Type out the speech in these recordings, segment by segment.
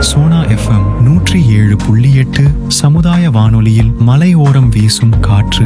Sona FM நூற்றி ஏழு புள்ளி எட்டு சமுதாய வானொலியில் மலையோரம் வீசும் காற்று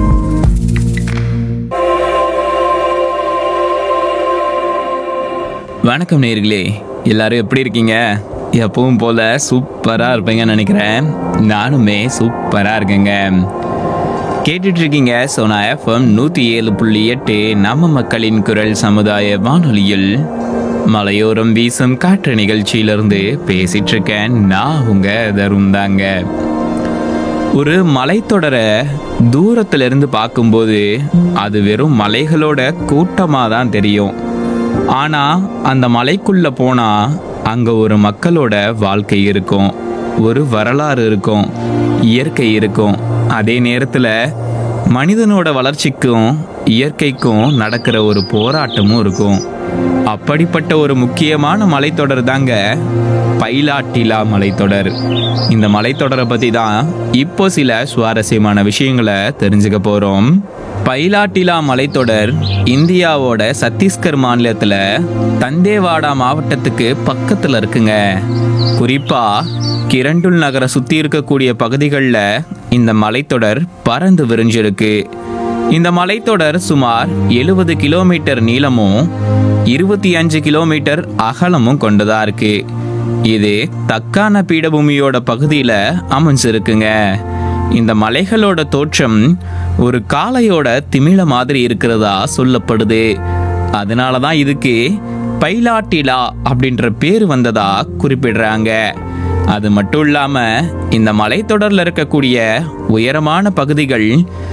வணக்கம் நேர்களே எல்லாரும் எப்படி இருக்கீங்க எப்பவும் போல சூப்பராக இருப்பீங்கன்னு நினைக்கிறேன் நானுமே சூப்பராக இருக்கேங்க கேட்டுட்டு இருக்கீங்க சோனா எஃப்எம் நூற்றி ஏழு புள்ளி எட்டு நம்ம மக்களின் குரல் சமுதாய வானொலியில் மலையோரம் வீசும் காற்று நிகழ்ச்சியிலிருந்து பேசிட்டு இருக்கேன் நான் உங்க தருண் தாங்க ஒரு மலைத்தொடரை தூரத்துல இருந்து பார்க்கும்போது அது வெறும் மலைகளோட கூட்டமா தான் தெரியும் ஆனா அந்த மலைக்குள்ள போனா அங்க ஒரு மக்களோட வாழ்க்கை இருக்கும் ஒரு வரலாறு இருக்கும் இயற்கை இருக்கும் அதே நேரத்துல மனிதனோட வளர்ச்சிக்கும் இயற்கைக்கும் நடக்கிற ஒரு போராட்டமும் இருக்கும் அப்படிப்பட்ட ஒரு முக்கியமான மலைத்தொடர் தாங்க பைலாட்டிலா மலைத்தொடர் இந்த மலைத்தொடரை பத்தி தான் இப்போ சில சுவாரஸ்யமான விஷயங்களை தெரிஞ்சுக்க போறோம் பைலாட்டிலா மலைத்தொடர் இந்தியாவோட சத்தீஸ்கர் மாநிலத்துல தந்தேவாடா மாவட்டத்துக்கு பக்கத்துல இருக்குங்க குறிப்பா கிரண்டுல் நகரை சுத்தி இருக்கக்கூடிய பகுதிகளில் இந்த மலைத்தொடர் பறந்து விரிஞ்சிருக்கு இந்த மலைத்தொடர் சுமார் எழுபது கிலோமீட்டர் நீளமும் இருபத்தி அஞ்சு கிலோமீட்டர் அகலமும் கொண்டதா இருக்கு இது தக்கான பீடபூமியோட பகுதியில அமைஞ்சிருக்குங்க இந்த மலைகளோட தோற்றம் ஒரு காளையோட திமிழ மாதிரி இருக்கிறதா சொல்லப்படுது அதனால தான் இதுக்கு பைலாட்டிலா அப்படின்ற பேர் வந்ததா குறிப்பிடுறாங்க அது மட்டும் இல்லாம இந்த மலைத்தொடர்ல இருக்கக்கூடிய உயரமான பகுதிகள்